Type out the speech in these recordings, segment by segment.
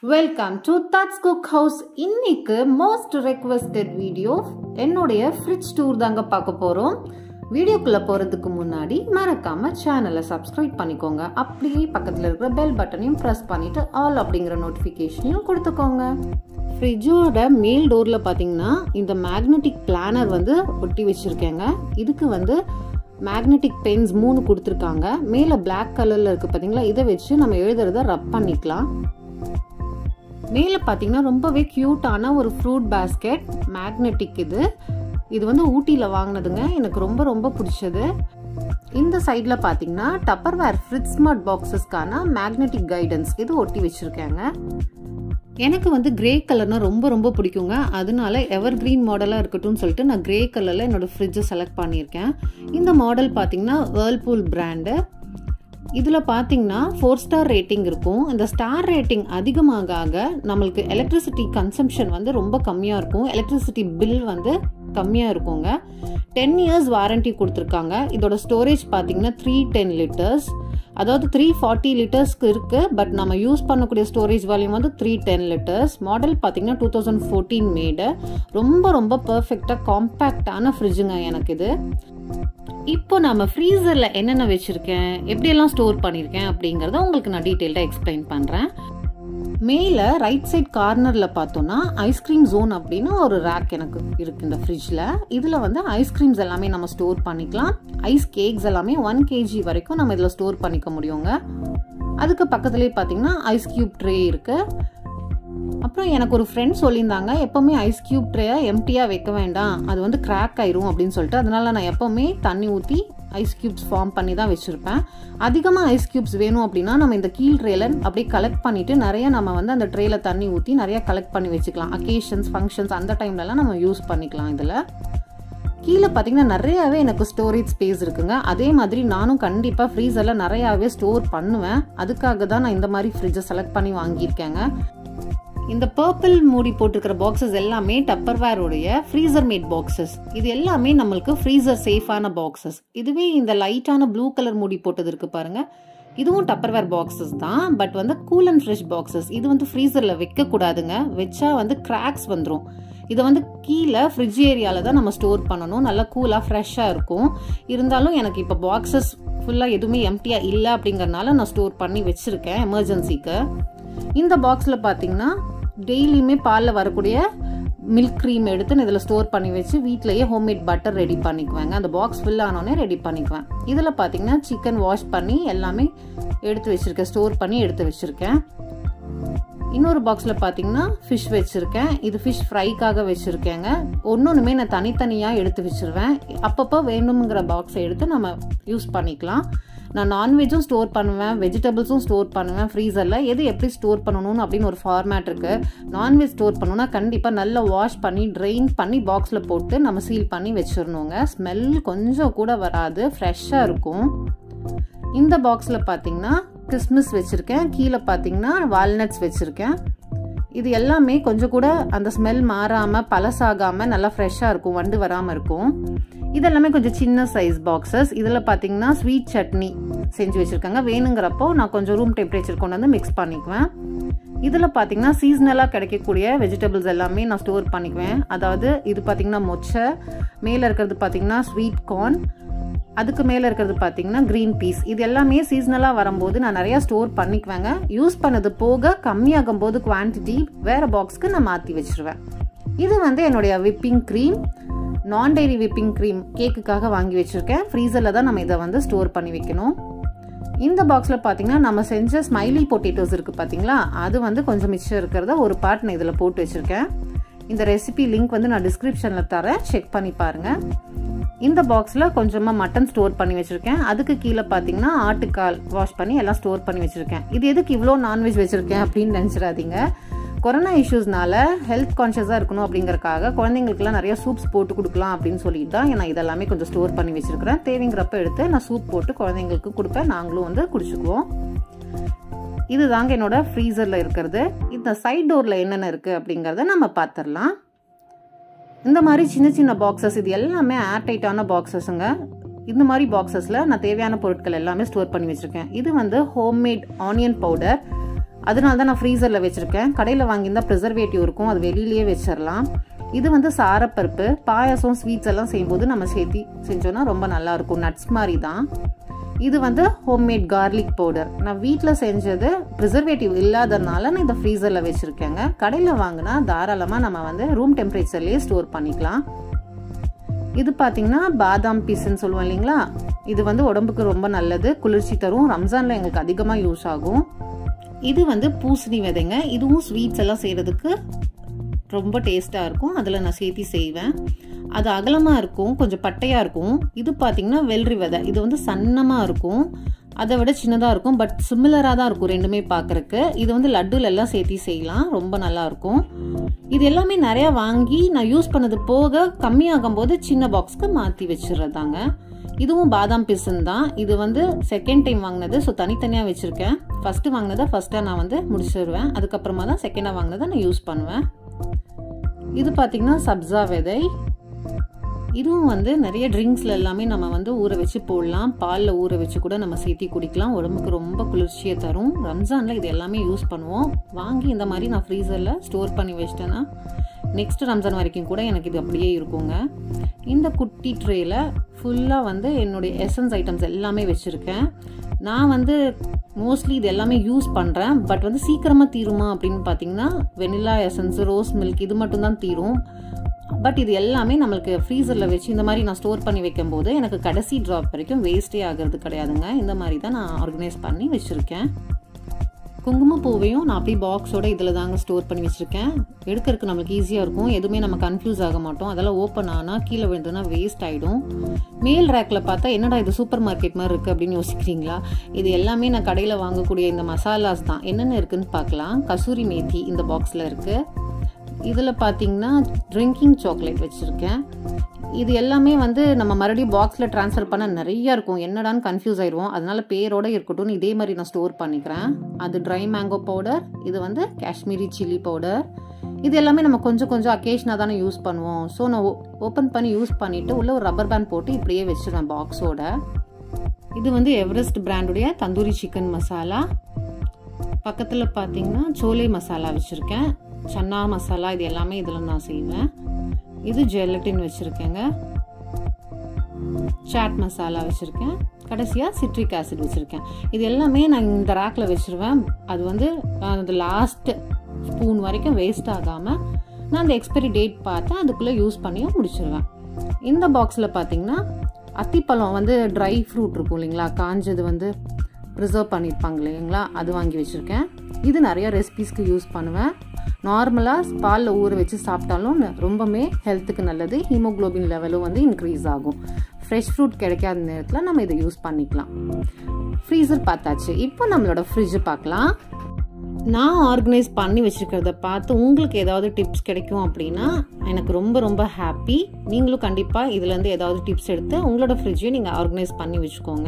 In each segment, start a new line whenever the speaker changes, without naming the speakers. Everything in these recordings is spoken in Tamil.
welcome to thoughts cook house இன்னைக்கு மோஸ்ட் ரெக்வெஸ்டட் வீடியோ என்னுடைய ஃப்ரிட்ஜ் டூர் தாங்க பார்க்க போகிறோம் வீடியோக்குள்ளே போகிறதுக்கு முன்னாடி மறக்காமல் சேனலை சப்ஸ்கிரைப் பண்ணிக்கோங்க அப்படியே பக்கத்தில் இருக்கிற பெல் பட்டனையும் ப்ரெஸ் பண்ணிவிட்டு ஆல் அப்படிங்கிற நோட்டிஃபிகேஷனையும் கொடுத்துக்கோங்க ஃப்ரிட்ஜோட மேல் டோரில் பார்த்தீங்கன்னா இந்த மேக்னெட்டிக் பிளானர் வந்து ஒட்டி வச்சுருக்கேங்க இதுக்கு வந்து மேக்னெட்டிக் பென்ஸ் மூணு கொடுத்துருக்காங்க மேலே பிளாக் கலரில் இருக்குது பார்த்தீங்களா இதை வச்சு நம்ம எழுதுறத ரப் பண்ணிக்கலாம் மேலே பார்த்தீங்கன்னா ரொம்பவே க்யூட்டான ஒரு ஃப்ரூட் பேஸ்கெட் மேக்னெட்டிக் இது இது வந்து ஊட்டியில் வாங்கினதுங்க எனக்கு ரொம்ப ரொம்ப பிடிச்சது இந்த சைடில் பார்த்தீங்கன்னா டப்பர்வேர் ஃப்ரிட்ஸ் ஸ்மார்ட் பாக்ஸஸ்க்கான மேக்னெட்டிக் கைடன்ஸ் இது ஒட்டி வச்சுருக்கேங்க எனக்கு வந்து கிரே கலர்னா ரொம்ப ரொம்ப பிடிக்குங்க அதனால எவர் கிரீன் மாடலாக இருக்கட்டும்னு சொல்லிட்டு நான் கிரே கலரில் என்னோட ஃப்ரிட்ஜை செலக்ட் பண்ணியிருக்கேன் இந்த மாடல் பார்த்தீங்கன்னா வேர்ல்பூல் பிராண்டு இதில் பார்த்தீங்கன்னா ஃபோர் ஸ்டார் ரேட்டிங் இருக்கும் இந்த ஸ்டார் ரேட்டிங் அதிகமாக ஆக நம்மளுக்கு எலக்ட்ரிசிட்டி கன்சம்ஷன் வந்து ரொம்ப கம்மியாக இருக்கும் எலக்ட்ரிசிட்டி பில் வந்து கம்மியாக இருக்குங்க டென் இயர்ஸ் வாரண்டி கொடுத்துருக்காங்க இதோட ஸ்டோரேஜ் பார்த்தீங்கன்னா த்ரீ டென் லிட்டர்ஸ் அதாவது த்ரீ ஃபார்ட்டி லிட்டர்ஸ்க்கு இருக்குது பட் நம்ம யூஸ் பண்ணக்கூடிய ஸ்டோரேஜ் வால்யூம் வந்து த்ரீ டென் லிட்டர்ஸ் மாடல் பார்த்தீங்கன்னா டூ தௌசண்ட் ஃபோர்டீன் மேடு ரொம்ப ரொம்ப பர்ஃபெக்டாக காம்பேக்டான ஃப்ரிட்ஜுங்க எனக்கு இது இப்போ நம்ம ஃப்ரீசரில் என்னென்ன வச்சுருக்கேன் எப்படியெல்லாம் ஸ்டோர் பண்ணியிருக்கேன் அப்படிங்கிறத உங்களுக்கு நான் டீட்டெயில்டாக எக்ஸ்பிளைன் பண்ணுறேன் மேலே ரைட் சைட் கார்னரில் பார்த்தோன்னா ஐஸ்கிரீம் ஜோன் அப்படின்னு ஒரு ரேக் எனக்கு இருக்குது இந்த ஃப்ரிட்ஜில் இதில் வந்து ஐஸ்கிரீம்ஸ் எல்லாமே நம்ம ஸ்டோர் பண்ணிக்கலாம் ஐஸ் கேக்ஸ் எல்லாமே ஒன் கேஜி வரைக்கும் நம்ம இதில் ஸ்டோர் பண்ணிக்க முடியுங்க அதுக்கு பக்கத்துலேயே பார்த்தீங்கன்னா ஐஸ் க்யூப் ட்ரே இருக்குது அப்புறம் எனக்கு ஒரு ஃப்ரெண்ட் சொல்லியிருந்தாங்க எப்போவுமே ஐஸ் க்யூப் ட்ரேயை எம்டியாக வைக்க வேண்டாம் அது வந்து கிராக் ஆயிரும் அப்படின்னு சொல்லிட்டு அதனால நான் எப்போவுமே தண்ணி ஊற்றி ஐஸ் க்யூப்ஸ் ஃபார்ம் பண்ணி தான் வச்சுருப்பேன் அதிகமாக ஐஸ் க்யூப்ஸ் வேணும் அப்படின்னா நம்ம இந்த கீழ் ட்ரேல அப்படியே கலெக்ட் பண்ணிவிட்டு நிறைய நம்ம வந்து அந்த ட்ரேல தண்ணி ஊற்றி நிறைய கலெக்ட் பண்ணி வச்சுக்கலாம் அக்கேஷன்ஸ் ஃபங்க்ஷன்ஸ் அந்த டைம்லலாம் நம்ம யூஸ் பண்ணிக்கலாம் இதில் கீழே பார்த்தீங்கன்னா நிறையாவே எனக்கு ஸ்டோரேஜ் ஸ்பேஸ் இருக்குங்க அதே மாதிரி நானும் கண்டிப்பாக ஃப்ரீசரில் நிறையாவே ஸ்டோர் பண்ணுவேன் அதுக்காக தான் நான் இந்த மாதிரி ஃப்ரிட்ஜை செலக்ட் பண்ணி வாங்கியிருக்கேங்க இந்த பர்பிள் மூடி போட்டிருக்கிற பாக்ஸஸ் எல்லாமே டப்பர்வேருடைய ஃப்ரீசர் மேட் பாக்ஸஸ் இது எல்லாமே நம்மளுக்கு ஃப்ரீசர் சேஃபான பாக்ஸஸ் இதுவே இந்த லைட்டான ப்ளூ கலர் மூடி போட்டது இருக்கு பாருங்க இதுவும் டப்பர்வேர் பாக்ஸஸ் தான் பட் வந்து கூல் அண்ட் ஃப்ரெஷ் பாக்ஸஸ் இது வந்து ஃப்ரீசரில் வைக்கக்கூடாதுங்க வச்சா வந்து கிராக்ஸ் வந்துடும் இதை வந்து கீழே ஃப்ரிட்ஜ் ஏரியாவில் தான் நம்ம ஸ்டோர் பண்ணணும் நல்லா கூலாக ஃப்ரெஷ்ஷாக இருக்கும் இருந்தாலும் எனக்கு இப்போ பாக்ஸஸ் ஃபுல்லாக எதுவுமே எம்டியாக இல்லை அப்படிங்கறனால நான் ஸ்டோர் பண்ணி வச்சுருக்கேன் எமர்ஜென்சிக்கு இந்த பாக்ஸில் பார்த்தீங்கன்னா டெய்லியுமே பாலில் வரக்கூடிய மில்க் க்ரீம் எடுத்து நான் இதில் ஸ்டோர் பண்ணி வச்சு வீட்டிலேயே ஹோம்மேட் பட்டர் ரெடி பண்ணிக்குவேங்க அந்த பாக்ஸ் ஃபில் ஆனோடனே ரெடி பண்ணிக்குவேன் இதில் பார்த்தீங்கன்னா சிக்கன் வாஷ் பண்ணி எல்லாமே எடுத்து வச்சுருக்கேன் ஸ்டோர் பண்ணி எடுத்து வச்சுருக்கேன் இன்னொரு பாக்ஸில் பார்த்தீங்கன்னா ஃபிஷ் வச்சுருக்கேன் இது ஃபிஷ் ஃப்ரைக்காக வச்சுருக்கேங்க ஒன்று நான் தனித்தனியாக எடுத்து வச்சுருவேன் அப்பப்போ வேணுங்கிற பாக்ஸை எடுத்து நம்ம யூஸ் பண்ணிக்கலாம் நான் நான்வெஜ்ஜும் ஸ்டோர் பண்ணுவேன் வெஜிடபிள்ஸும் ஸ்டோர் பண்ணுவேன் ஃப்ரீசரில் எது எப்படி ஸ்டோர் பண்ணணும்னு அப்படின்னு ஒரு ஃபார்மேட் இருக்குது நான்வெஜ் ஸ்டோர் பண்ணணும்னா கண்டிப்பாக நல்லா வாஷ் பண்ணி ட்ரெயின் பண்ணி பாக்ஸில் போட்டு நம்ம சீல் பண்ணி வச்சிடணுங்க ஸ்மெல் கொஞ்சம் கூட வராது ஃப்ரெஷ்ஷாக இருக்கும் இந்த பாக்ஸில் பார்த்தீங்கன்னா கிறிஸ்மஸ் வச்சுருக்கேன் கீழே பார்த்தீங்கன்னா வால்நட்ஸ் வச்சுருக்கேன் இது எல்லாமே கொஞ்சம் கூட அந்த ஸ்மெல் மாறாமல் பழசாகாமல் நல்லா ஃப்ரெஷ்ஷாக இருக்கும் வண்டு வராமல் இருக்கும் இதெல்லாமே கொஞ்சம் சின்ன சைஸ் பாக்ஸஸ் இதில் பார்த்தீங்கன்னா ஸ்வீட் சட்னி செஞ்சு வச்சுருக்காங்க வேணுங்கிறப்போ நான் கொஞ்சம் ரூம் டெம்பரேச்சர் கொண்டு வந்து மிக்ஸ் பண்ணிக்குவேன் இதில் பார்த்தீங்கன்னா சீஸ்னலாக கிடைக்கக்கூடிய வெஜிடபிள்ஸ் எல்லாமே நான் ஸ்டோர் பண்ணிக்குவேன் அதாவது இது பார்த்தீங்கன்னா மொச்சை மேலே இருக்கிறது பார்த்தீங்கன்னா ஸ்வீட் கார்ன் அதுக்கு மேலே இருக்கிறது பார்த்தீங்கன்னா க்ரீன் பீஸ் இது எல்லாமே சீஸ்னலாக வரும்போது நான் நிறையா ஸ்டோர் பண்ணிக்குவேங்க யூஸ் பண்ணது போக கம்மியாகும் போது குவான்டிட்டி வேறு பாக்ஸ்க்கு நான் மாற்றி வச்சுருவேன் இது வந்து என்னுடைய விப்பிங் க்ரீம் நான் டைரி விப்பிங் க்ரீம் கேக்குக்காக வாங்கி வச்சுருக்கேன் ஃப்ரீசரில் தான் நம்ம இதை வந்து ஸ்டோர் பண்ணி வைக்கணும் இந்த பாக்ஸில் பார்த்தீங்கன்னா நம்ம செஞ்ச ஸ்மைலி பொட்டேட்டோஸ் இருக்குது பார்த்தீங்களா அது வந்து கொஞ்சம் மிச்சம் இருக்கிறத ஒரு பார்ட் நான் இதில் போட்டு வச்சுருக்கேன் இந்த ரெசிபி லிங்க் வந்து நான் டிஸ்கிரிப்ஷனில் தரேன் செக் பண்ணி பாருங்கள் இந்த பாக்ஸில் கொஞ்சமாக மட்டன் ஸ்டோர் பண்ணி வச்சுருக்கேன் அதுக்கு கீழே பார்த்தீங்கன்னா ஆட்டுக்கால் வாஷ் பண்ணி எல்லாம் ஸ்டோர் பண்ணி வச்சுருக்கேன் இது எதுக்கு இவ்வளோ நான்வெஜ் வச்சுருக்கேன் அப்படின்னு நினச்சிடாதீங்க கொரோனா இஷ்யூஸ்னால ஹெல்த் கான்ஷியஸாக இருக்கணும் அப்படிங்கறக்காக குழந்தைங்களுக்குலாம் நிறைய சூப்ஸ் போட்டு கொடுக்கலாம் அப்படின்னு சொல்லிட்டு தான் நான் இதெல்லாமே கொஞ்சம் ஸ்டோர் பண்ணி வச்சிருக்கிறேன் தேவைங்கிறப்ப எடுத்து நான் சூப் போட்டு குழந்தைங்களுக்கு கொடுப்பேன் நாங்களும் வந்து குடிச்சுக்குவோம் இது தாங்க என்னோட ஃப்ரீசரில் இருக்கிறது இந்த சைட் டோரில் என்னென்ன இருக்குது அப்படிங்கிறத நம்ம பார்த்துடலாம் இந்த மாதிரி சின்ன சின்ன பாக்ஸஸ் இது எல்லாமே ஏர்டைட்டான பாக்ஸஸுங்க இந்த மாதிரி பாக்ஸஸில் நான் தேவையான பொருட்கள் எல்லாமே ஸ்டோர் பண்ணி வச்சுருக்கேன் இது வந்து ஹோம்மேட் ஆனியன் பவுடர் அதனால தான் நான் ஃப்ரீசரில் வச்சுருக்கேன் கடையில் வாங்கியிருந்தால் ப்ரிசர்வேட்டிவ் இருக்கும் அது வெளியிலேயே வச்சிடலாம் இது வந்து சாரப்பருப்பு பாயாசம் ஸ்வீட்ஸ் எல்லாம் செய்யும்போது நம்ம சேர்த்தி செஞ்சோன்னா ரொம்ப நல்லாயிருக்கும் நட்ஸ் மாதிரி தான் இது வந்து ஹோம்மேட் கார்லிக் பவுடர் நான் வீட்டில் செஞ்சது ப்ரிசர்வேட்டிவ் இல்லாததுனால நான் இதை ஃப்ரீசரில் வச்சுருக்கேங்க கடையில் வாங்கினா தாராளமாக நம்ம வந்து ரூம் டெம்பரேச்சர்லேயே ஸ்டோர் பண்ணிக்கலாம் இது பார்த்தீங்கன்னா பாதாம் பீஸ்ன்னு சொல்லுவோம் இல்லைங்களா இது வந்து உடம்புக்கு ரொம்ப நல்லது குளிர்ச்சி தரும் ரம்ஜானில் எங்களுக்கு அதிகமாக யூஸ் ஆகும் இது வந்து பூசணி விதைங்க இதுவும் ஸ்வீட்ஸ் எல்லாம் செய்கிறதுக்கு ரொம்ப டேஸ்ட்டாக இருக்கும் அதில் நான் சேர்த்தி செய்வேன் அது அகலமாக இருக்கும் கொஞ்சம் பட்டையாக இருக்கும் இது பார்த்தீங்கன்னா வெள்ளரி விதை இது வந்து சன்னமாக இருக்கும் அதை விட சின்னதாக இருக்கும் பட் சிமிலராக தான் இருக்கும் ரெண்டுமே பார்க்குறக்கு இது வந்து லட்டுல எல்லாம் சேர்த்தி செய்யலாம் ரொம்ப நல்லா இருக்கும் இது எல்லாமே நிறையா வாங்கி நான் யூஸ் பண்ணது போக கம்மியாகும் போது சின்ன பாக்ஸ்க்கு மாற்றி வச்சிடுறதாங்க இதுவும் பாதாம் பிசன் தான் இது வந்து செகண்ட் டைம் வாங்கினது ஸோ தனித்தனியாக வச்சுருக்கேன் ஃபஸ்ட்டு வாங்கினதை ஃபஸ்ட்டாக நான் வந்து முடிச்சிடுவேன் அதுக்கப்புறமா தான் செகண்டாக வாங்கினதை நான் யூஸ் பண்ணுவேன் இது பார்த்திங்கன்னா சப்ஸா விதை இதுவும் வந்து நிறைய ட்ரிங்க்ஸில் எல்லாமே நம்ம வந்து ஊற வச்சு போடலாம் பாலில் ஊற வச்சு கூட நம்ம சேர்த்தி குடிக்கலாம் உடம்புக்கு ரொம்ப குளிர்ச்சியை தரும் ரம்ஜானில் இது எல்லாமே யூஸ் பண்ணுவோம் வாங்கி இந்த மாதிரி நான் ஃப்ரீசரில் ஸ்டோர் பண்ணி வச்சிட்டேன்னா நெக்ஸ்ட் ரம்ஜான் வரைக்கும் கூட எனக்கு இது அப்படியே இருக்குங்க இந்த குட்டி ட்ரேயில் ஃபுல்லாக வந்து என்னுடைய எசன்ஸ் ஐட்டம்ஸ் எல்லாமே வச்சுருக்கேன் நான் வந்து மோஸ்ட்லி இது எல்லாமே யூஸ் பண்ணுறேன் பட் வந்து சீக்கிரமாக தீருமா அப்படின்னு பார்த்தீங்கன்னா வெனிலா எசன்ஸ் ரோஸ் மில்க் இது மட்டும்தான் தீரும் பட் இது எல்லாமே நம்மளுக்கு ஃப்ரீசரில் வச்சு இந்த மாதிரி நான் ஸ்டோர் பண்ணி வைக்கும்போது எனக்கு கடைசி ட்ராப் வரைக்கும் வேஸ்ட்டே ஆகிறது கிடையாதுங்க இந்த மாதிரி தான் நான் ஆர்கனைஸ் பண்ணி வச்சுருக்கேன் குங்குமப்பூவையும் நான் அப்படியே பாக்ஸோட இதில் தாங்க ஸ்டோர் பண்ணி வச்சுருக்கேன் எடுக்கிறதுக்கு நம்மளுக்கு ஈஸியாக இருக்கும் எதுவுமே நம்ம கன்ஃபியூஸ் ஆக மாட்டோம் அதெல்லாம் ஓப்பன் ஆனால் கீழே விழுந்ததுன்னா வேஸ்ட் ஆகிடும் மேல் ரேக்கில் பார்த்தா என்னடா இது சூப்பர் மார்க்கெட் மாதிரி இருக்குது அப்படின்னு யோசிக்கிறீங்களா இது எல்லாமே நான் கடையில் வாங்கக்கூடிய இந்த மசாலாஸ் தான் என்னென்ன இருக்குன்னு பார்க்கலாம் கசூரி மேத்தி இந்த பாக்ஸில் இருக்குது இதில் பார்த்தீங்கன்னா ட்ரிங்கிங் சாக்லேட் வச்சுருக்கேன் இது எல்லாமே வந்து நம்ம மறுபடியும் பாக்ஸில் ட்ரான்ஸ்ஃபர் பண்ண நிறைய இருக்கும் என்னடான்னு கன்ஃபியூஸ் ஆயிடுவோம் அதனால பேரோட இருக்கட்டும்னு இதே மாதிரி நான் ஸ்டோர் பண்ணிக்கிறேன் அது ட்ரை மேங்கோ பவுடர் இது வந்து காஷ்மீரி சில்லி பவுடர் இது எல்லாமே நம்ம கொஞ்சம் கொஞ்சம் அக்கேஷனாக தானே யூஸ் பண்ணுவோம் ஸோ நான் ஓப்பன் பண்ணி யூஸ் பண்ணிவிட்டு உள்ளே ஒரு ரப்பர் பேண்ட் போட்டு இப்படியே வச்சுருவேன் பாக்ஸோட இது வந்து எவரெஸ்ட் பிராண்டுடைய தந்தூரி சிக்கன் மசாலா பக்கத்தில் பார்த்தீங்கன்னா சோலை மசாலா வச்சுருக்கேன் சன்னா மசாலா இது எல்லாமே இதில் நான் செய்வேன் இது ஜெலட்டின் வச்சுருக்கேங்க சாட் மசாலா வச்சுருக்கேன் கடைசியாக சிட்ரிக் ஆசிட் வச்சுருக்கேன் இது எல்லாமே நான் இந்த ரேக்கில் வச்சுருவேன் அது வந்து அந்த லாஸ்ட் ஸ்பூன் வரைக்கும் வேஸ்ட் ஆகாமல் நான் அந்த எக்ஸ்பைரி டேட் பார்த்து அதுக்குள்ளே யூஸ் பண்ணியும் முடிச்சிருவேன் இந்த பாக்ஸில் பார்த்தீங்கன்னா அத்திப்பழம் வந்து ட்ரை ஃப்ரூட் இருக்கும் இல்லைங்களா காஞ்சது வந்து ப்ரிசர்வ் பண்ணியிருப்பாங்க இல்லைங்களா அது வாங்கி வச்சுருக்கேன் இது நிறைய ரெசிபீஸ்க்கு யூஸ் பண்ணுவேன் நார்மலாக பாலில் ஊற வச்சு சாப்பிட்டாலும் ரொம்பவுமே ஹெல்த்துக்கு நல்லது ஹீமோக்ளோபின் லெவலும் வந்து இன்க்ரீஸ் ஆகும் ஃப்ரெஷ் ஃப்ரூட் கிடைக்காத நேரத்தில் நம்ம இதை யூஸ் பண்ணிக்கலாம் ஃப்ரீசர் பார்த்தாச்சு இப்போ நம்மளோட ஃப்ரிட்ஜு பார்க்கலாம் நான் ஆர்கனைஸ் பண்ணி வச்சுருக்கிறத பார்த்து உங்களுக்கு ஏதாவது டிப்ஸ் கிடைக்கும் அப்படின்னா எனக்கு ரொம்ப ரொம்ப ஹாப்பி நீங்களும் கண்டிப்பாக இதுலேருந்து ஏதாவது டிப்ஸ் எடுத்து உங்களோட ஃப்ரிட்ஜையும் நீங்கள் ஆர்கனைஸ் பண்ணி வச்சுக்கோங்க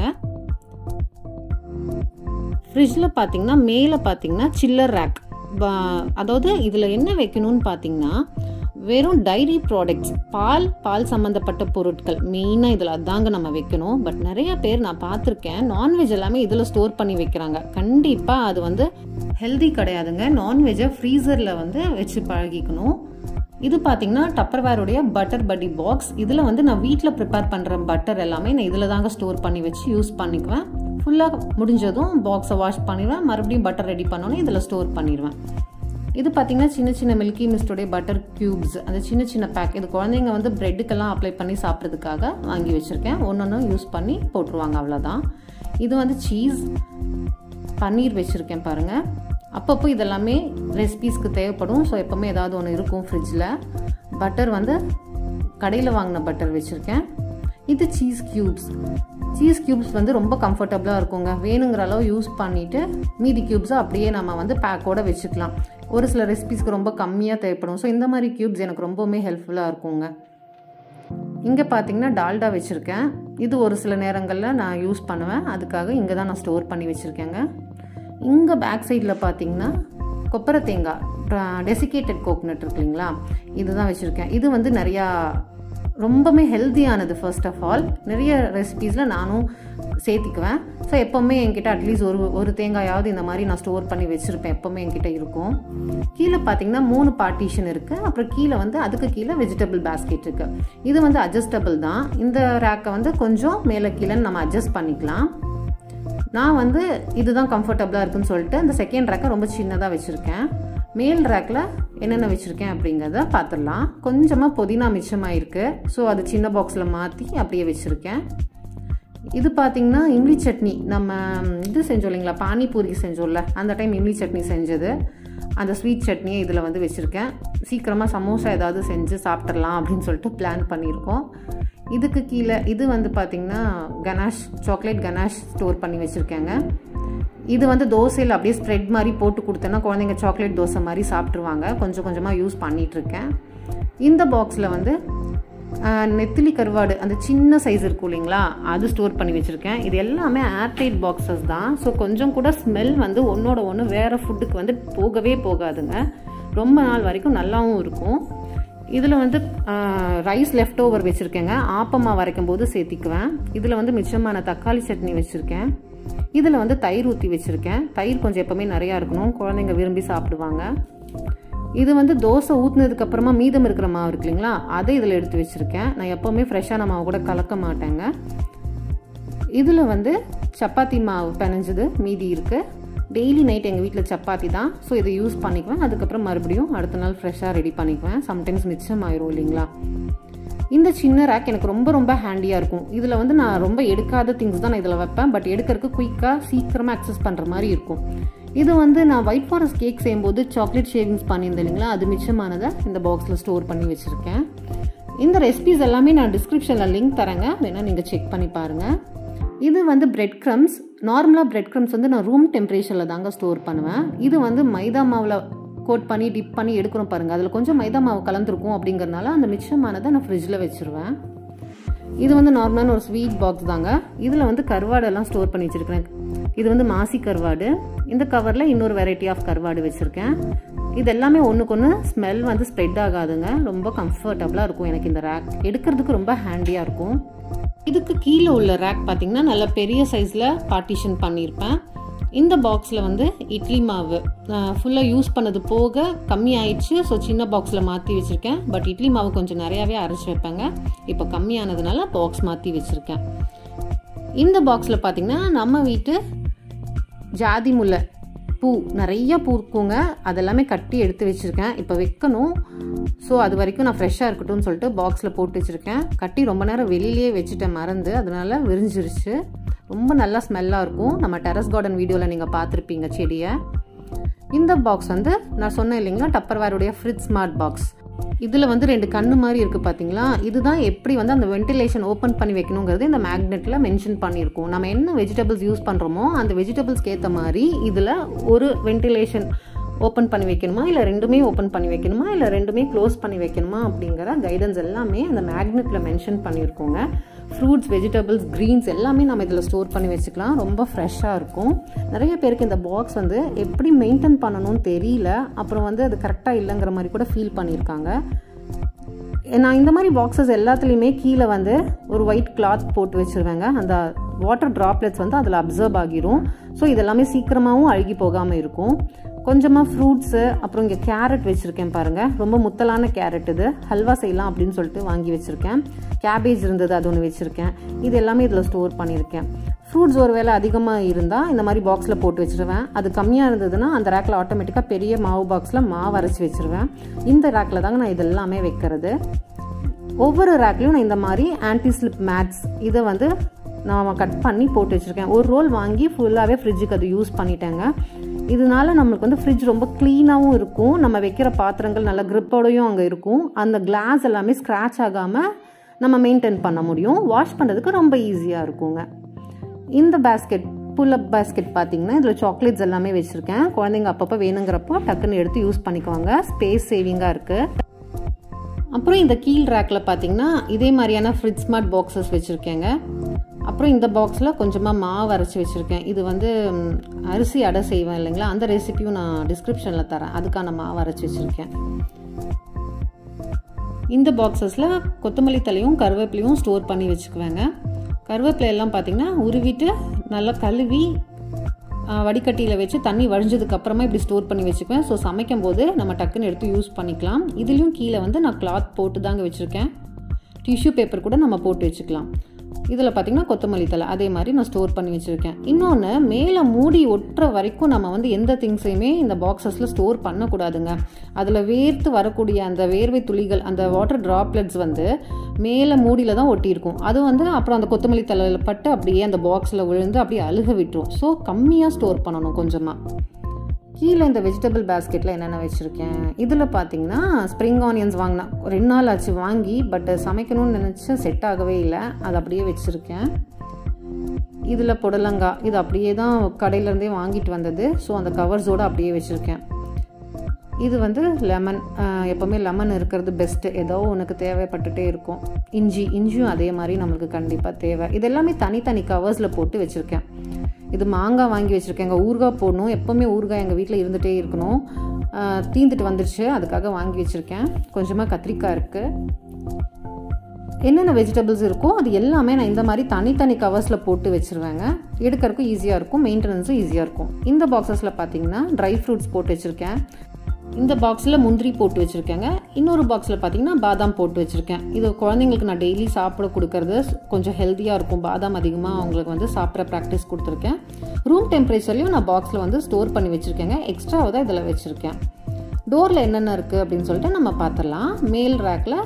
ஃப்ரிட்ஜில் பார்த்தீங்கன்னா மேலே பார்த்தீங்கன்னா சில்லர் ரேக் அதாவது இதில் என்ன வைக்கணும்னு பார்த்தீங்கன்னா வெறும் டைரி ப்ராடக்ட்ஸ் பால் பால் சம்மந்தப்பட்ட பொருட்கள் மெயினாக இதில் அதாங்க நம்ம வைக்கணும் பட் நிறைய பேர் நான் பார்த்துருக்கேன் நான்வெஜ் எல்லாமே இதில் ஸ்டோர் பண்ணி வைக்கிறாங்க கண்டிப்பாக அது வந்து ஹெல்தி கிடையாதுங்க நான்வெஜ்ஜை ஃப்ரீசரில் வந்து வச்சு பழகிக்கணும் இது பார்த்தீங்கன்னா டப்பர்வேருடைய பட்டர் பட்டி பாக்ஸ் இதில் வந்து நான் வீட்டில் ப்ரிப்பேர் பண்ணுற பட்டர் எல்லாமே நான் இதில் தாங்க ஸ்டோர் பண்ணி வச்சு யூஸ் பண்ணிக்குவேன் ஃபுல்லாக முடிஞ்சதும் பாக்ஸை வாஷ் பண்ணிடுவேன் மறுபடியும் பட்டர் ரெடி பண்ணோன்னே இதில் ஸ்டோர் பண்ணிடுவேன் இது பார்த்தீங்கன்னா சின்ன சின்ன மில்கி மிஸ்டோடைய பட்டர் க்யூப்ஸ் அந்த சின்ன சின்ன பேக் இது குழந்தைங்க வந்து ப்ரெட்டுக்கெல்லாம் அப்ளை பண்ணி சாப்பிட்றதுக்காக வாங்கி வச்சுருக்கேன் ஒன்று ஒன்று யூஸ் பண்ணி போட்டுருவாங்க அவ்வளோதான் இது வந்து சீஸ் பன்னீர் வச்சுருக்கேன் பாருங்கள் அப்பப்போ இதெல்லாமே ரெசிபீஸ்க்கு தேவைப்படும் ஸோ எப்போவுமே ஏதாவது ஒன்று இருக்கும் ஃப்ரிட்ஜில் பட்டர் வந்து கடையில் வாங்கின பட்டர் வச்சுருக்கேன் இது சீஸ் க்யூப்ஸ் சீஸ் க்யூப்ஸ் வந்து ரொம்ப கம்ஃபர்டபுளாக இருக்குங்க வேணுங்கிற அளவு யூஸ் பண்ணிவிட்டு மீதி க்யூப்ஸை அப்படியே நம்ம வந்து பேக்கோட வச்சுக்கலாம் ஒரு சில ரெசிபீஸ்க்கு ரொம்ப கம்மியாக தேவைப்படும் ஸோ இந்த மாதிரி க்யூப்ஸ் எனக்கு ரொம்பவுமே ஹெல்ப்ஃபுல்லாக இருக்குங்க இங்கே பார்த்தீங்கன்னா டால்டா வச்சுருக்கேன் இது ஒரு சில நேரங்களில் நான் யூஸ் பண்ணுவேன் அதுக்காக இங்கே தான் நான் ஸ்டோர் பண்ணி வச்சுருக்கேங்க இங்கே பேக் சைடில் பார்த்தீங்கன்னா கொப்பரை தேங்காய் டெசிகேட்டட் கோக்னட் இருக்கு இல்லைங்களா இதுதான் வச்சுருக்கேன் இது வந்து நிறையா ரொம்பவுமே ஹெல்த்தியானது ஃபர்ஸ்ட் ஆஃப் ஆல் நிறைய ரெசிபீஸில் நானும் சேர்த்திக்குவேன் ஸோ எப்போவுமே என்கிட்ட அட்லீஸ்ட் ஒரு ஒரு தேங்காயாவது இந்த மாதிரி நான் ஸ்டோர் பண்ணி வச்சுருப்பேன் எப்போவுமே என்கிட்ட இருக்கும் கீழே பார்த்தீங்கன்னா மூணு பார்ட்டிஷன் இருக்குது அப்புறம் கீழே வந்து அதுக்கு கீழே வெஜிடபிள் பேஸ்கெட் இருக்குது இது வந்து அட்ஜஸ்டபிள் தான் இந்த ரேக்கை வந்து கொஞ்சம் மேலே கீழேன்னு நம்ம அட்ஜஸ்ட் பண்ணிக்கலாம் நான் வந்து இதுதான் கம்ஃபர்டபுளாக இருக்குன்னு சொல்லிட்டு இந்த செகண்ட் ரேக்கை ரொம்ப சின்னதாக வச்சுருக்கேன் மேல் ரேக்கில் என்னென்ன வச்சுருக்கேன் அப்படிங்கிறத பார்த்துடலாம் கொஞ்சமாக புதினா மிச்சமாயிருக்கு ஸோ அது சின்ன பாக்ஸில் மாற்றி அப்படியே வச்சுருக்கேன் இது பார்த்திங்கன்னா இம்லி சட்னி நம்ம இது செஞ்சோம் இல்லைங்களா பானிபூரி செஞ்சோம்ல அந்த டைம் இம்லி சட்னி செஞ்சது அந்த ஸ்வீட் சட்னியை இதில் வந்து வச்சுருக்கேன் சீக்கிரமாக சமோசா ஏதாவது செஞ்சு சாப்பிட்றலாம் அப்படின்னு சொல்லிட்டு பிளான் பண்ணியிருக்கோம் இதுக்கு கீழே இது வந்து பார்த்திங்கன்னா கனாஷ் சாக்லேட் கனாஷ் ஸ்டோர் பண்ணி வச்சுருக்கேங்க இது வந்து தோசையில் அப்படியே ஸ்ப்ரெட் மாதிரி போட்டு கொடுத்தேன்னா குழந்தைங்க சாக்லேட் தோசை மாதிரி சாப்பிட்ருவாங்க கொஞ்சம் கொஞ்சமாக யூஸ் பண்ணிகிட்ருக்கேன் இந்த பாக்ஸில் வந்து நெத்திலி கருவாடு அந்த சின்ன சைஸ் இருக்கும் இல்லைங்களா அது ஸ்டோர் பண்ணி வச்சுருக்கேன் இது எல்லாமே ஏர்டைட் பாக்ஸஸ் தான் ஸோ கொஞ்சம் கூட ஸ்மெல் வந்து ஒன்றோட ஒன்று வேறு ஃபுட்டுக்கு வந்து போகவே போகாதுங்க ரொம்ப நாள் வரைக்கும் நல்லாவும் இருக்கும் இதில் வந்து ரைஸ் லெஃப்ட் ஓவர் வச்சுருக்கேங்க ஆப்பமாக வரைக்கும் போது சேர்த்திக்குவேன் இதில் வந்து மிச்சமான தக்காளி சட்னி வச்சுருக்கேன் இதில் வந்து தயிர் ஊற்றி வச்சுருக்கேன் தயிர் கொஞ்சம் எப்போவுமே நிறையா இருக்கணும் குழந்தைங்க விரும்பி சாப்பிடுவாங்க இது வந்து தோசை ஊற்றுனதுக்கு அப்புறமா மீதம் இருக்கிற மாவு இருக்கு இல்லைங்களா அதை இதில் எடுத்து வச்சுருக்கேன் நான் எப்போவுமே ஃப்ரெஷ்ஷான மாவு கூட கலக்க மாட்டேங்க இதில் வந்து சப்பாத்தி மாவு பிணைஞ்சது மீதி இருக்குது டெய்லி நைட் எங்கள் வீட்டில் சப்பாத்தி தான் ஸோ இதை யூஸ் பண்ணிக்குவேன் அதுக்கப்புறம் மறுபடியும் அடுத்த நாள் ஃப்ரெஷ்ஷாக ரெடி பண்ணிக்குவேன் சம்டைம்ஸ் மிச்சம் ஆயிரும் இல்லைங்களா இந்த சின்ன ரேக் எனக்கு ரொம்ப ரொம்ப ஹேண்டியாக இருக்கும் இதில் வந்து நான் ரொம்ப எடுக்காத திங்ஸ் தான் நான் இதில் வைப்பேன் பட் எடுக்கிறதுக்கு குயிக்காக சீக்கிரமாக அக்சஸ் பண்ணுற மாதிரி இருக்கும் இது வந்து நான் ஒயிட் ஃபாரஸ்ட் கேக் செய்யும்போது சாக்லேட் ஷேவிங்ஸ் பண்ணியிருந்தேன் இல்லைங்களா அது மிச்சமானதை இந்த பாக்ஸில் ஸ்டோர் பண்ணி வச்சுருக்கேன் இந்த ரெசிபிஸ் எல்லாமே நான் டிஸ்கிரிப்ஷனில் லிங்க் தரேங்க வேணால் நீங்கள் செக் பண்ணி பாருங்கள் இது வந்து பிரெட் க்ரம்ஸ் நார்மலாக பிரெட் க்ரம்ஸ் வந்து நான் ரூம் டெம்பரேச்சரில் தாங்க ஸ்டோர் பண்ணுவேன் இது வந்து மைதா மாவில் கோட் பண்ணி டிப் பண்ணி எடுக்கிறோம் பாருங்கள் அதில் கொஞ்சம் மைதா மாவு கலந்துருக்கும் அப்படிங்கிறனால அந்த மிச்சமானதை நான் ஃப்ரிட்ஜில் வச்சுருவேன் இது வந்து நார்மலான ஒரு ஸ்வீட் பாக்ஸ் தாங்க இதில் வந்து கருவாடெல்லாம் ஸ்டோர் பண்ணி வச்சுருக்கேன் இது வந்து மாசி கருவாடு இந்த கவரில் இன்னொரு வெரைட்டி ஆஃப் கருவாடு வச்சுருக்கேன் இது எல்லாமே ஒன்றுக்கு ஒன்று ஸ்மெல் வந்து ஸ்ப்ரெட் ஆகாதுங்க ரொம்ப கம்ஃபர்டபுளாக இருக்கும் எனக்கு இந்த ரேக் எடுக்கிறதுக்கு ரொம்ப ஹேண்டியாக இருக்கும் இதுக்கு கீழே உள்ள ரேக் பார்த்திங்கன்னா நல்ல பெரிய சைஸில் பார்ட்டிஷன் பண்ணியிருப்பேன் இந்த பாக்ஸில் வந்து இட்லி மாவு ஃபுல்லாக யூஸ் பண்ணது போக கம்மி ஆயிடுச்சு ஸோ சின்ன பாக்ஸில் மாற்றி வச்சுருக்கேன் பட் இட்லி மாவு கொஞ்சம் நிறையாவே அரைச்சி வைப்பேங்க இப்போ கம்மியானதுனால பாக்ஸ் மாற்றி வச்சுருக்கேன் இந்த பாக்ஸில் பார்த்திங்கன்னா நம்ம வீட்டு ஜாதி முல்லை பூ நிறைய பூ இருக்குங்க அதெல்லாமே கட்டி எடுத்து வச்சுருக்கேன் இப்போ வைக்கணும் ஸோ அது வரைக்கும் நான் ஃப்ரெஷ்ஷாக இருக்கட்டும்னு சொல்லிட்டு பாக்ஸில் போட்டு வச்சுருக்கேன் கட்டி ரொம்ப நேரம் வெளியிலேயே வச்சுட்டேன் மறந்து அதனால விரிஞ்சிருச்சு ரொம்ப நல்லா ஸ்மெல்லாக இருக்கும் நம்ம டெரஸ் கார்டன் வீடியோவில் நீங்கள் பார்த்துருப்பீங்க செடியை இந்த பாக்ஸ் வந்து நான் சொன்னேன் இல்லைங்களா டப்பர்வேருடைய ஃப்ரிட்ஜ் ஸ்மார்ட் பாக்ஸ் இதில் வந்து ரெண்டு கண்ணு மாதிரி இருக்குது பார்த்தீங்களா இதுதான் எப்படி வந்து அந்த வென்டிலேஷன் ஓப்பன் பண்ணி வைக்கணுங்கிறது இந்த மேக்னெட்டில் மென்ஷன் பண்ணியிருக்கோம் நம்ம என்ன வெஜிடபிள்ஸ் யூஸ் பண்ணுறோமோ அந்த வெஜிடபிள்ஸ்க்கு ஏற்ற மாதிரி இதில் ஒரு வென்டிலேஷன் ஓப்பன் பண்ணி வைக்கணுமா இல்லை ரெண்டுமே ஓப்பன் பண்ணி வைக்கணுமா இல்லை ரெண்டுமே க்ளோஸ் பண்ணி வைக்கணுமா அப்படிங்கிற கைடன்ஸ் எல்லாமே அந்த மேக்னெட்டில் மென்ஷன் பண்ணியிருக்கோங்க ஃப்ரூட்ஸ் வெஜிடபிள்ஸ் க்ரீன்ஸ் எல்லாமே நம்ம இதில் ஸ்டோர் பண்ணி வச்சுக்கலாம் ரொம்ப ஃப்ரெஷ்ஷாக இருக்கும் நிறைய பேருக்கு இந்த பாக்ஸ் வந்து எப்படி மெயின்டைன் பண்ணணும்னு தெரியல அப்புறம் வந்து அது கரெக்டாக இல்லைங்கிற மாதிரி கூட ஃபீல் பண்ணியிருக்காங்க நான் இந்த மாதிரி பாக்ஸஸ் எல்லாத்துலேயுமே கீழே வந்து ஒரு ஒயிட் கிளாத் போட்டு வச்சுருவேங்க அந்த வாட்டர் ட்ராப்லெட்ஸ் வந்து அதில் அப்சர்வ் ஆகிரும் ஸோ இதெல்லாமே சீக்கிரமாகவும் அழுகி போகாமல் இருக்கும் கொஞ்சமாக ஃப்ரூட்ஸு அப்புறம் இங்கே கேரட் வச்சுருக்கேன் பாருங்கள் ரொம்ப முத்தலான கேரட் இது ஹல்வா செய்யலாம் அப்படின்னு சொல்லிட்டு வாங்கி வச்சுருக்கேன் கேபேஜ் இருந்தது அது ஒன்று வச்சுருக்கேன் இது எல்லாமே இதில் ஸ்டோர் பண்ணியிருக்கேன் ஃப்ரூட்ஸ் ஒரு வேளை அதிகமாக இருந்தால் இந்த மாதிரி பாக்ஸில் போட்டு வச்சுருவேன் அது கம்மியாக இருந்ததுன்னா அந்த ரேக்கில் ஆட்டோமேட்டிக்காக பெரிய மாவு பாக்ஸில் மாவு அரைச்சி வச்சுருவேன் இந்த ரேக்கில் தாங்க நான் இது எல்லாமே வைக்கிறது ஒவ்வொரு ரேக்லையும் நான் இந்த மாதிரி ஆன்டி ஸ்லிப் மேட்ஸ் இதை வந்து நான் கட் பண்ணி போட்டு வச்சுருக்கேன் ஒரு ரோல் வாங்கி ஃபுல்லாகவே ஃப்ரிட்ஜுக்கு அது யூஸ் பண்ணிட்டேங்க இதனால நம்மளுக்கு வந்து ஃப்ரிட்ஜ் ரொம்ப க்ளீனாகவும் இருக்கும் நம்ம வைக்கிற பாத்திரங்கள் நல்ல க்ரிப்போடையும் அங்கே இருக்கும் அந்த கிளாஸ் எல்லாமே ஸ்க்ராட்ச் ஆகாமல் நம்ம மெயின்டைன் பண்ண முடியும் வாஷ் பண்ணுறதுக்கு ரொம்ப ஈஸியாக இருக்குங்க இந்த பேஸ்கெட் புல்லப் பேஸ்கெட் பார்த்தீங்கன்னா இதில் சாக்லேட்ஸ் எல்லாமே வச்சுருக்கேன் குழந்தைங்க அப்பப்போ வேணுங்கிறப்போ டக்குன்னு எடுத்து யூஸ் பண்ணிக்குவாங்க ஸ்பேஸ் சேவிங்காக இருக்குது அப்புறம் இந்த கீழ் ரேக்கில் பார்த்தீங்கன்னா இதே மாதிரியான ஃப்ரிட்ஜ் ஸ்மார்ட் பாக்ஸஸ் வச்சுருக்கேங்க அப்புறம் இந்த பாக்ஸில் கொஞ்சமாக மாவு அரைச்சி வச்சுருக்கேன் இது வந்து அரிசி அடை செய்வேன் இல்லைங்களா அந்த ரெசிபியும் நான் டிஸ்கிரிப்ஷனில் தரேன் அதுக்கான மாவு அரைச்சி வச்சுருக்கேன் இந்த பாக்ஸஸில் கொத்தமல்லி தலையும் கருவேப்பிலையும் ஸ்டோர் பண்ணி வச்சுக்குவேங்க கருவேப்பிலை எல்லாம் பார்த்தீங்கன்னா உருவிட்டு நல்லா கழுவி வடிகட்டியில் வச்சு தண்ணி வழிஞ்சதுக்கு அப்புறமா இப்படி ஸ்டோர் பண்ணி வச்சுக்குவேன் ஸோ சமைக்கும் போது நம்ம டக்குன்னு எடுத்து யூஸ் பண்ணிக்கலாம் இதுலேயும் கீழே வந்து நான் கிளாத் போட்டு தாங்க வச்சுருக்கேன் டிஷ்யூ பேப்பர் கூட நம்ம போட்டு வச்சுக்கலாம் இதில் பார்த்தீங்கன்னா கொத்தமல்லி தலை அதே மாதிரி நான் ஸ்டோர் பண்ணி வச்சுருக்கேன் இன்னொன்று மேலே மூடி ஒட்டுற வரைக்கும் நம்ம வந்து எந்த திங்ஸையுமே இந்த பாக்ஸஸில் ஸ்டோர் பண்ணக்கூடாதுங்க அதில் வேர்த்து வரக்கூடிய அந்த வேர்வை துளிகள் அந்த வாட்டர் ட்ராப்லெட்ஸ் வந்து மேலே மூடியில் தான் ஒட்டியிருக்கும் அது வந்து அப்புறம் அந்த கொத்தமல்லி தலையில் பட்டு அப்படியே அந்த பாக்ஸில் விழுந்து அப்படியே அழுக விட்டுரும் ஸோ கம்மியாக ஸ்டோர் பண்ணணும் கொஞ்சமாக கீழே இந்த வெஜிடபிள் பேஸ்கெட்டில் என்னென்ன வச்சுருக்கேன் இதில் பார்த்தீங்கன்னா ஸ்ப்ரிங் ஆனியன்ஸ் வாங்கினேன் ரெண்டு நாள் ஆச்சு வாங்கி பட் சமைக்கணும்னு நினச்சி செட் ஆகவே இல்லை அது அப்படியே வச்சுருக்கேன் இதில் புடலங்காய் இது அப்படியே தான் கடையிலேருந்தே வாங்கிட்டு வந்தது ஸோ அந்த கவர்ஸோடு அப்படியே வச்சுருக்கேன் இது வந்து லெமன் எப்போவுமே லெமன் இருக்கிறது பெஸ்ட்டு ஏதோ உனக்கு தேவைப்பட்டுட்டே இருக்கும் இஞ்சி இஞ்சியும் அதே மாதிரி நம்மளுக்கு கண்டிப்பாக தேவை இது எல்லாமே தனித்தனி கவர்ஸில் போட்டு வச்சுருக்கேன் இது மாங்காய் வாங்கி வச்சுருக்கேன் எங்கள் ஊறுகாய் போடணும் எப்போவுமே ஊறுகாய் எங்கள் வீட்டில் இருந்துகிட்டே இருக்கணும் தீந்துட்டு வந்துடுச்சு அதுக்காக வாங்கி வச்சுருக்கேன் கொஞ்சமாக கத்திரிக்காய் இருக்குது என்னென்ன வெஜிடபிள்ஸ் இருக்கோ அது எல்லாமே நான் இந்த மாதிரி தனித்தனி கவர்ஸில் போட்டு வச்சுருவேங்க எடுக்கிறதுக்கும் ஈஸியாக இருக்கும் மெயின்டெனன்ஸும் ஈஸியாக இருக்கும் இந்த பாக்ஸஸில் பார்த்தீங்கன்னா ட்ரை ஃப்ரூட்ஸ் போட்டு வச்சுருக்கேன் இந்த பாக்ஸில் முந்திரி போட்டு வச்சுருக்கேங்க இன்னொரு பாக்ஸில் பார்த்தீங்கன்னா பாதாம் போட்டு வச்சுருக்கேன் இது குழந்தைங்களுக்கு நான் டெய்லி சாப்பிட கொடுக்கறது கொஞ்சம் ஹெல்த்தியாக இருக்கும் பாதாம் அதிகமாக அவங்களுக்கு வந்து சாப்பிட்ற ப்ராக்டிஸ் கொடுத்துருக்கேன் ரூம் டெம்பரேச்சர்லையும் நான் பாக்ஸில் வந்து ஸ்டோர் பண்ணி வச்சுருக்கேங்க எக்ஸ்ட்ராவை தான் இதில் வச்சுருக்கேன் டோரில் என்னென்ன இருக்குது அப்படின்னு சொல்லிட்டு நம்ம பார்த்துடலாம் மேல் ரேக்கில்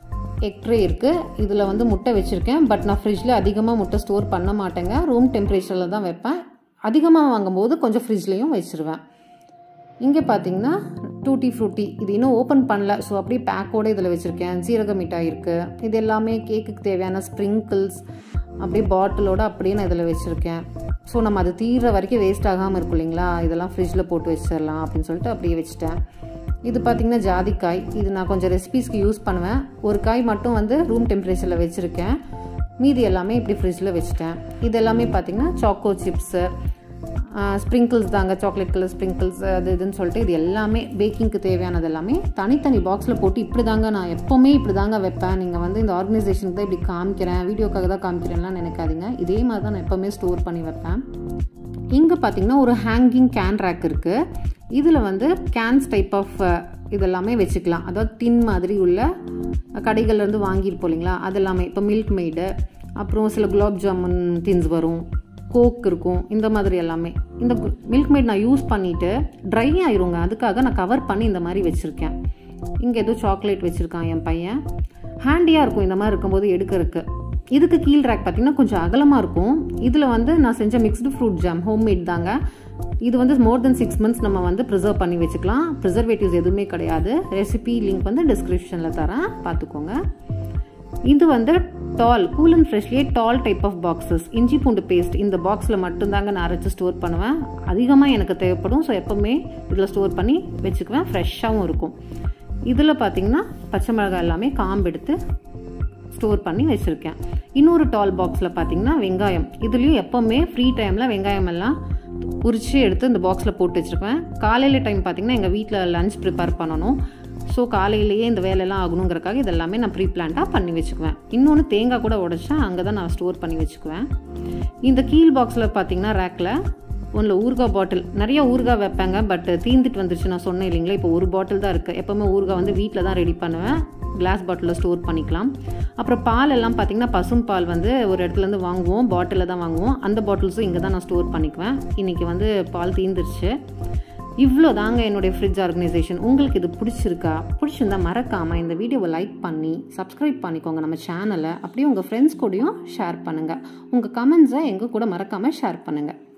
எக் ட்ரே இருக்குது இதில் வந்து முட்டை வச்சுருக்கேன் பட் நான் ஃப்ரிட்ஜில் அதிகமாக முட்டை ஸ்டோர் பண்ண மாட்டேங்க ரூம் டெம்பரேச்சரில் தான் வைப்பேன் அதிகமாக வாங்கும்போது கொஞ்சம் ஃப்ரிட்ஜ்லேயும் வச்சுருவேன் இங்கே பார்த்தீங்கன்னா டூட்டி ஃப்ரூட்டி இது இன்னும் ஓப்பன் பண்ணல ஸோ அப்படியே பேக்கோடு இதில் வச்சுருக்கேன் சீரக மிட்டாய் இருக்குது இது எல்லாமே கேக்குக்கு தேவையான ஸ்ப்ரிங்கிள்ஸ் அப்படியே பாட்டிலோடு அப்படியே நான் இதில் வச்சுருக்கேன் ஸோ நம்ம அது தீர்ற வரைக்கும் வேஸ்ட் ஆகாமல் இருக்கும் இல்லைங்களா இதெல்லாம் ஃப்ரிட்ஜில் போட்டு வச்சிடலாம் அப்படின்னு சொல்லிட்டு அப்படியே வச்சுட்டேன் இது பார்த்திங்கன்னா ஜாதிக்காய் இது நான் கொஞ்சம் ரெசிபீஸ்க்கு யூஸ் பண்ணுவேன் ஒரு காய் மட்டும் வந்து ரூம் டெம்பரேச்சரில் வச்சுருக்கேன் மீதி எல்லாமே இப்படி ஃப்ரிட்ஜில் வச்சுட்டேன் இது எல்லாமே பார்த்திங்கன்னா சாக்கோ சிப்ஸு ஸ்ப்ரிங்கிள்ஸ் தாங்க சாக்லேட் கலர் ஸ்ப்ரிங்கிள்ஸ் அது இதுன்னு சொல்லிட்டு இது எல்லாமே பேக்கிங்க்கு தேவையானது எல்லாமே தனித்தனி பாக்ஸில் போட்டு இப்படி தாங்க நான் எப்போவுமே இப்படி தாங்க வைப்பேன் நீங்கள் வந்து இந்த ஆர்கனைசேஷனுக்கு தான் இப்படி காமிக்கிறேன் வீடியோக்காக தான் காமிக்கிறேன்லாம் நினைக்காதீங்க இதே மாதிரி தான் நான் எப்போவுமே ஸ்டோர் பண்ணி வைப்பேன் இங்கே பார்த்தீங்கன்னா ஒரு ஹேங்கிங் கேன் ரேக் இருக்குது இதில் வந்து கேன்ஸ் டைப் ஆஃப் இதெல்லாமே வச்சுக்கலாம் அதாவது டின் மாதிரி உள்ள கடைகள்லேருந்து வாங்கியிருப்போம் இல்லைங்களா அதெல்லாமே இப்போ மில்க் மெய்டு அப்புறம் சில குலாப் ஜாமுன் டின்ஸ் வரும் கோக் இருக்கும் இந்த மாதிரி எல்லாமே இந்த மில்க் மேட் நான் யூஸ் பண்ணிவிட்டு ட்ரை ஆயிருங்க அதுக்காக நான் கவர் பண்ணி இந்த மாதிரி வச்சுருக்கேன் இங்கே ஏதோ சாக்லேட் வச்சுருக்கான் என் பையன் ஹேண்டியாக இருக்கும் இந்த மாதிரி இருக்கும்போது எடுக்கிறதுக்கு இதுக்கு கீழ் ரேக் பார்த்திங்கன்னா கொஞ்சம் அகலமாக இருக்கும் இதில் வந்து நான் செஞ்ச மிக்ஸ்டு ஃப்ரூட் ஜாம் ஹோம்மேட் தாங்க இது வந்து மோர் தென் சிக்ஸ் மந்த்ஸ் நம்ம வந்து ப்ரிசர்வ் பண்ணி வச்சுக்கலாம் ப்ரிசர்வேட்டிவ்ஸ் எதுவுமே கிடையாது ரெசிபி லிங்க் வந்து டிஸ்கிரிப்ஷனில் தரேன் பார்த்துக்கோங்க இது வந்து டால் கூல் அண்ட் ஃப்ரெஷ்லேயே டால் டைப் ஆஃப் பாக்ஸஸ் இஞ்சி பூண்டு பேஸ்ட் இந்த பாக்ஸில் மட்டும்தாங்க நான் அரைச்சி ஸ்டோர் பண்ணுவேன் அதிகமாக எனக்கு தேவைப்படும் ஸோ எப்போவுமே இதில் ஸ்டோர் பண்ணி வச்சுக்குவேன் ஃப்ரெஷ்ஷாகவும் இருக்கும் இதில் பார்த்தீங்கன்னா பச்சை மிளகாய் எல்லாமே காம்பு எடுத்து ஸ்டோர் பண்ணி வச்சுருக்கேன் இன்னொரு டால் பாக்ஸில் பார்த்தீங்கன்னா வெங்காயம் இதுலேயும் எப்போவுமே ஃப்ரீ டைமில் வெங்காயம் எல்லாம் உரித்து எடுத்து இந்த பாக்ஸில் போட்டு வச்சுருப்பேன் காலையில் டைம் பார்த்திங்கன்னா எங்கள் வீட்டில் லஞ்ச் ப்ரிப்பேர் பண்ணணும் ஸோ காலையிலேயே இந்த வேலையெல்லாம் ஆகணுங்கிறக்காக இதெல்லாமே நான் ப்ரீ பிளான்ட்டாக பண்ணி வச்சுக்குவேன் இன்னொன்று தேங்காய் கூட உடச்சா அங்கே தான் நான் ஸ்டோர் பண்ணி வச்சுக்குவேன் இந்த கீழ் பாக்ஸில் பார்த்தீங்கன்னா ரேக்கில் ஒன்றில் ஊறுகாய் பாட்டில் நிறைய ஊறுகாய் வைப்பாங்க பட் தீந்துட்டு வந்துருச்சு நான் சொன்னேன் இல்லைங்களா இப்போ ஒரு பாட்டில் தான் இருக்குது எப்போவுமே ஊறுகாய் வந்து வீட்டில் தான் ரெடி பண்ணுவேன் கிளாஸ் பாட்டிலில் ஸ்டோர் பண்ணிக்கலாம் அப்புறம் பால் எல்லாம் பார்த்திங்கன்னா பசும் பால் வந்து ஒரு இடத்துலேருந்து வாங்குவோம் பாட்டிலில் தான் வாங்குவோம் அந்த பாட்டில்ஸும் இங்கே தான் நான் ஸ்டோர் பண்ணிக்குவேன் இன்றைக்கி வந்து பால் தீந்துருச்சு இவ்வளோ தாங்க என்னுடைய ஃப்ரிட்ஜ் ஆர்கனைசேஷன் உங்களுக்கு இது பிடிச்சிருக்கா பிடிச்சிருந்தா மறக்காமல் இந்த வீடியோவை லைக் பண்ணி சப்ஸ்கிரைப் பண்ணிக்கோங்க நம்ம சேனலை அப்படியே உங்கள் ஃப்ரெண்ட்ஸ் கூடயும் ஷேர் பண்ணுங்கள் உங்கள் கமெண்ட்ஸை எங்கள் கூட மறக்காமல் ஷேர் பண்ணுங்கள்